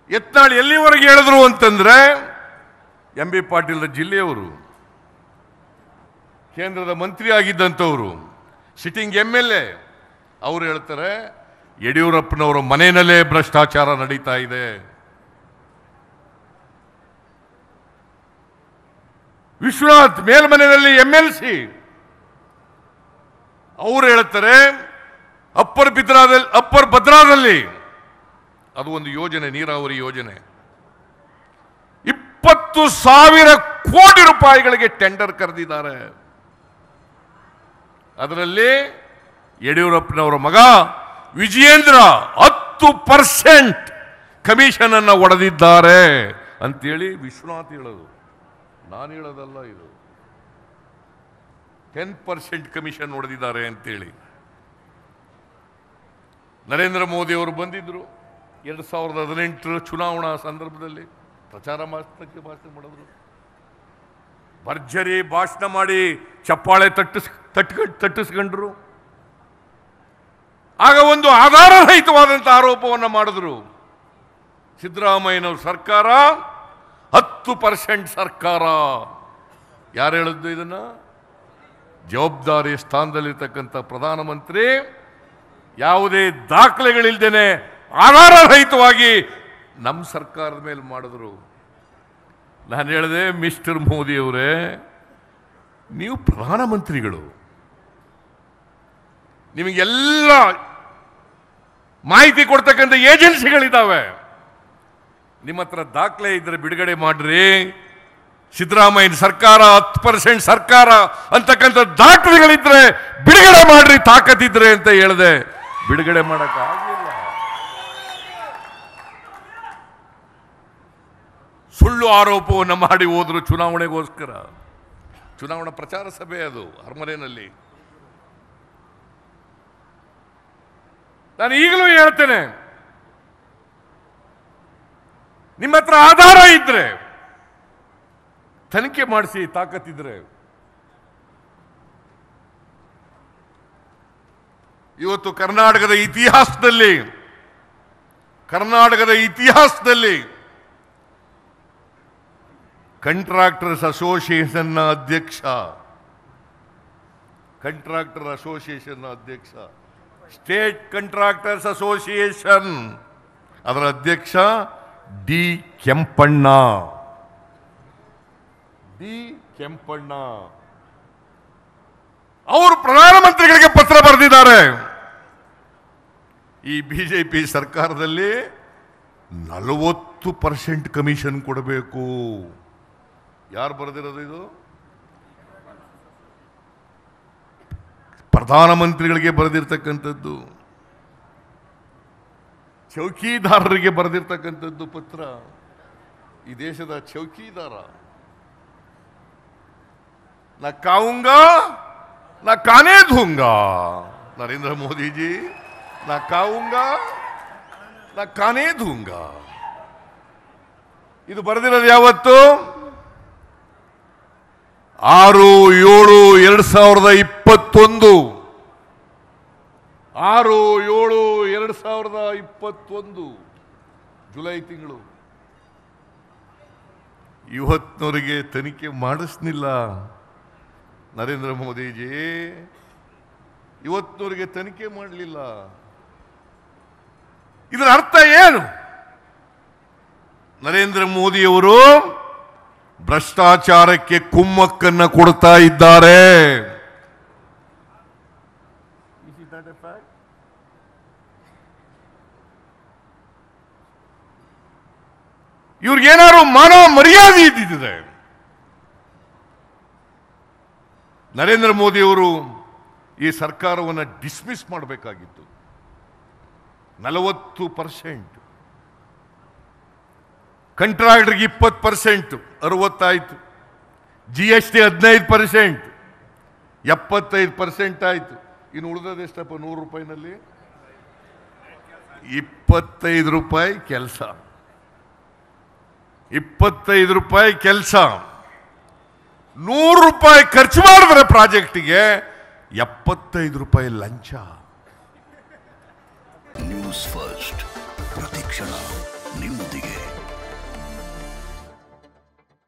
ಯತ್ನಾಳ್ ಎಲ್ಲಿವರೆಗೆ ಹೇಳಿದ್ರು ಅಂತಂದ್ರೆ ಎಂ ಬಿ ಪಾಟೀಲ್ ಜಿಲ್ಲೆಯವರು ಕೇಂದ್ರದ ಮಂತ್ರಿ ಆಗಿದ್ದಂಥವರು ಸಿಟ್ಟಿಂಗ್ ಎಂ ಎಲ್ ಎ ಅವ್ರು ಹೇಳ್ತಾರೆ ಯಡಿಯೂರಪ್ಪನವರ ಮನೆಯಲ್ಲೇ ಭ್ರಷ್ಟಾಚಾರ ನಡೀತಾ ಇದೆ ವಿಶ್ವನಾಥ್ ಮೇಲ್ಮನೆಯಲ್ಲಿ ಎಂ ಎಲ್ ಸಿ ಅವರು ಹೇಳ್ತಾರೆ ಅಪ್ಪರ್ ಬಿದ್ರಾದಲ್ಲಿ ಅಪ್ಪರ್ ಭದ್ರಾದಲ್ಲಿ ಅದು ಒಂದು ಯೋಜನೆ ನೀರಾವರಿ ಯೋಜನೆ ಇಪ್ಪತ್ತು ಸಾವಿರ ಕೋಟಿ ರೂಪಾಯಿಗಳಿಗೆ ಟೆಂಡರ್ ಕರೆದಿದ್ದಾರೆ ಅದರಲ್ಲಿ ಯಡಿಯೂರಪ್ಪನವರ ಮಗ ವಿಜಯೇಂದ್ರ ಹತ್ತು ಪರ್ಸೆಂಟ್ ಕಮಿಷನ್ ಅನ್ನ ಒಡೆದಿದ್ದಾರೆ ಅಂತೇಳಿ ವಿಶ್ವನಾಥ್ ಹೇಳೋದು ನಾನು ಹೇಳೋದಲ್ಲ ಇದು ಟೆನ್ ಪರ್ಸೆಂಟ್ ಕಮಿಷನ್ ಹೊಡೆದಿದ್ದಾರೆ ಅಂತೇಳಿ ನರೇಂದ್ರ ಮೋದಿ ಅವರು ಬಂದಿದ್ರು ಎರಡು ಸಾವಿರದ ಹದಿನೆಂಟರ ಚುನಾವಣಾ ಸಂದರ್ಭದಲ್ಲಿ ಪ್ರಚಾರ ಮಾಸ್ತಕ್ಕೆ ಭಾಷಣ ಮಾಡಿದ್ರು ಭರ್ಜರಿ ಭಾಷಣ ಮಾಡಿ ಚಪ್ಪಾಳೆ ತಟ್ಟಿಸ್ ತಟ್ಕ ತಟ್ಟಿಸ್ಕೊಂಡ್ರು ಆಗ ಒಂದು ಆಧಾರರಹಿತವಾದಂಥ ಆರೋಪವನ್ನು ಮಾಡಿದ್ರು ಸಿದ್ದರಾಮಯ್ಯನವ್ರ ಸರ್ಕಾರ ಹತ್ತು ಪರ್ಸೆಂಟ್ ಸರ್ಕಾರ ಯಾರು ಹೇಳಿದ್ದು ಇದನ್ನ ಜವಾಬ್ದಾರಿ ಸ್ಥಾನದಲ್ಲಿರ್ತಕ್ಕಂಥ ಪ್ರಧಾನಮಂತ್ರಿ ಯಾವುದೇ ದಾಖಲೆಗಳಿಲ್ದೇನೆ ಆಧಾರರಹಿತವಾಗಿ ನಮ್ಮ ಸರ್ಕಾರದ ಮೇಲೆ ಮಾಡಿದ್ರು ನಾನು ಹೇಳಿದೆ ಮಿಸ್ಟರ್ ಮೋದಿ ಅವರೇ ನೀವು ಪ್ರಧಾನಮಂತ್ರಿಗಳು ನಿಮಗೆಲ್ಲ ಮಾಹಿತಿ ಕೊಡ್ತಕ್ಕಂಥ ಏಜೆನ್ಸಿಗಳಿದ್ದಾವೆ ನಿಮ್ಮ ಹತ್ರ ದಾಖಲೆ ಇದ್ರೆ ಬಿಡುಗಡೆ ಮಾಡ್ರಿ ಸಿದ್ದರಾಮಯ್ಯನ ಸರ್ಕಾರ ಹತ್ತು ಪರ್ಸೆಂಟ್ ಸರ್ಕಾರ ಅಂತಕ್ಕಂಥ ದಾಖಲೆಗಳಿದ್ರೆ ಬಿಡುಗಡೆ ಮಾಡ್ರಿ ತಾಕತ್ತಿದ್ರೆ ಅಂತ ಹೇಳಿದೆ ಬಿಡುಗಡೆ ಮಾಡಕ್ ಆಗಲಿಲ್ಲ ಸುಳ್ಳು ಆರೋಪವನ್ನು ಮಾಡಿ ಹೋದ್ರು ಚುನಾವಣೆಗೋಸ್ಕರ ಚುನಾವಣಾ ಪ್ರಚಾರ ಸಭೆ ಅದು ಅರಮನೆಯಲ್ಲಿ ನಾನು ಈಗಲೂ ಹೇಳ್ತೇನೆ ನಿಮ್ಮ ಹತ್ರ ಆಧಾರ ಇದ್ರೆ ತನಿಖೆ ಮಾಡಿಸಿ ತಾಕತ್ತಿದ್ರೆ ಇವತ್ತು ಕರ್ನಾಟಕದ ಇತಿಹಾಸದಲ್ಲಿ ಕರ್ನಾಟಕದ ಇತಿಹಾಸದಲ್ಲಿ ಕಂಟ್ರಾಕ್ಟರ್ಸ್ ಅಸೋಸಿಯೇಷನ್ನ ಅಧ್ಯಕ್ಷ ಕಂಟ್ರಾಕ್ಟರ್ ಅಸೋಸಿಯೇಷನ್ ಅಧ್ಯಕ್ಷ ಸ್ಟೇಟ್ ಕಂಟ್ರಾಕ್ಟರ್ಸ್ ಅಸೋಸಿಯೇಷನ್ ಅದರ ಅಧ್ಯಕ್ಷ ಡಿ ಕೆಂಪಣ್ಣ ಡಿ ಕೆಂಪಣ್ಣ ಅವರು ಪ್ರಧಾನಮಂತ್ರಿಗಳಿಗೆ ಪತ್ರ ಬರೆದಿದ್ದಾರೆ ಈ ಬಿಜೆಪಿ ಸರ್ಕಾರದಲ್ಲಿ ನಲವತ್ತು ಪರ್ಸೆಂಟ್ ಕಮಿಷನ್ ಕೊಡಬೇಕು ಯಾರು ಬರೆದಿರೋದು ಇದು ಪ್ರಧಾನಮಂತ್ರಿಗಳಿಗೆ ಬರೆದಿರ್ತಕ್ಕಂಥದ್ದು ಚೌಕಿದಾರರಿಗೆ ಬರೆದಿರ್ತಕ್ಕಂಥದ್ದು ಪತ್ರ ಈ ದೇಶದ ಚೌಕಿದಾರ ನಾ ಕಾವುಂಗ ನಾ ಕಾನೇ ಧೂಂಗ ನರೇಂದ್ರ ಮೋದಿ ಜಿ ನಾ ಕಾವುಂಗ ನಾ ಕಾನೇ ಧೂಂಗ ಇದು ಬರೆದಿರೋದು ಯಾವತ್ತು ಆರು ಏಳು ಎರಡ್ ಸಾವಿರದ ಇಪ್ಪತ್ತೊಂದು ಆರು ಏಳು ಎರಡ್ ಸಾವಿರದ ಇಪ್ಪತ್ತೊಂದು ಜುಲೈ ತಿಂಗಳು ಇವತ್ತಿನವರಿಗೆ ತನಿಖೆ ಮಾಡಿಸ್ನಿಲ್ಲ ನರೇಂದ್ರ ಮೋದಿಜಿ ಇವತ್ತಿನವರಿಗೆ ತನಿಖೆ ಮಾಡಲಿಲ್ಲ ಇದರ ಅರ್ಥ ಏನು ನರೇಂದ್ರ ಮೋದಿಯವರು ಭ್ರಷ್ಟಾಚಾರಕ್ಕೆ ಕುಮ್ಮಕ್ಕನ್ನ ಕೊಡ್ತಾ ಇದ್ದಾರೆ ಇವ್ರಿಗೇನಾದ್ರು ಮಾನವ ಮರ್ಯಾದೆ ಇದ್ದಿದ್ರೆ ನರೇಂದ್ರ ಮೋದಿಯವರು ಈ ಸರ್ಕಾರವನ್ನು ಡಿಸ್ಮಿಸ್ ಮಾಡಬೇಕಾಗಿತ್ತು ನಲವತ್ತು ಪರ್ಸೆಂಟ್ ಕಂಟ್ರಾಕ್ಟರ್ಗೆ ಇಪ್ಪತ್ತು ಪರ್ಸೆಂಟ್ ಅರವತ್ತಾಯ್ತು ಜಿ ಎಸ್ ಟಿ ಹದಿನೈದು ಪರ್ಸೆಂಟ್ ಎಪ್ಪತ್ತೈದು ಪರ್ಸೆಂಟ್ ಆಯ್ತು ಇನ್ನು ಉಳಿದದ್ದು ಎಷ್ಟಪ್ಪ ನೂರು ರೂಪಾಯಿನಲ್ಲಿ ಇಪ್ಪತ್ತೈದು ರೂಪಾಯಿ ಕೆಲಸ ಇಪ್ಪತ್ತೈದು ರೂಪಾಯಿ ಕೆಲಸ ನೂರು ರೂಪಾಯಿ ಖರ್ಚು ಮಾಡಿದ್ರೆ ಪ್ರಾಜೆಕ್ಟಿಗೆ ಎಪ್ಪತ್ತೈದು ರೂಪಾಯಿ ಲಂಚ ನ್ಯೂಸ್ ಫಸ್ಟ್ ಪ್ರತಿಕ್ಷಣ ನಿಮ್ಮೊಂದಿಗೆ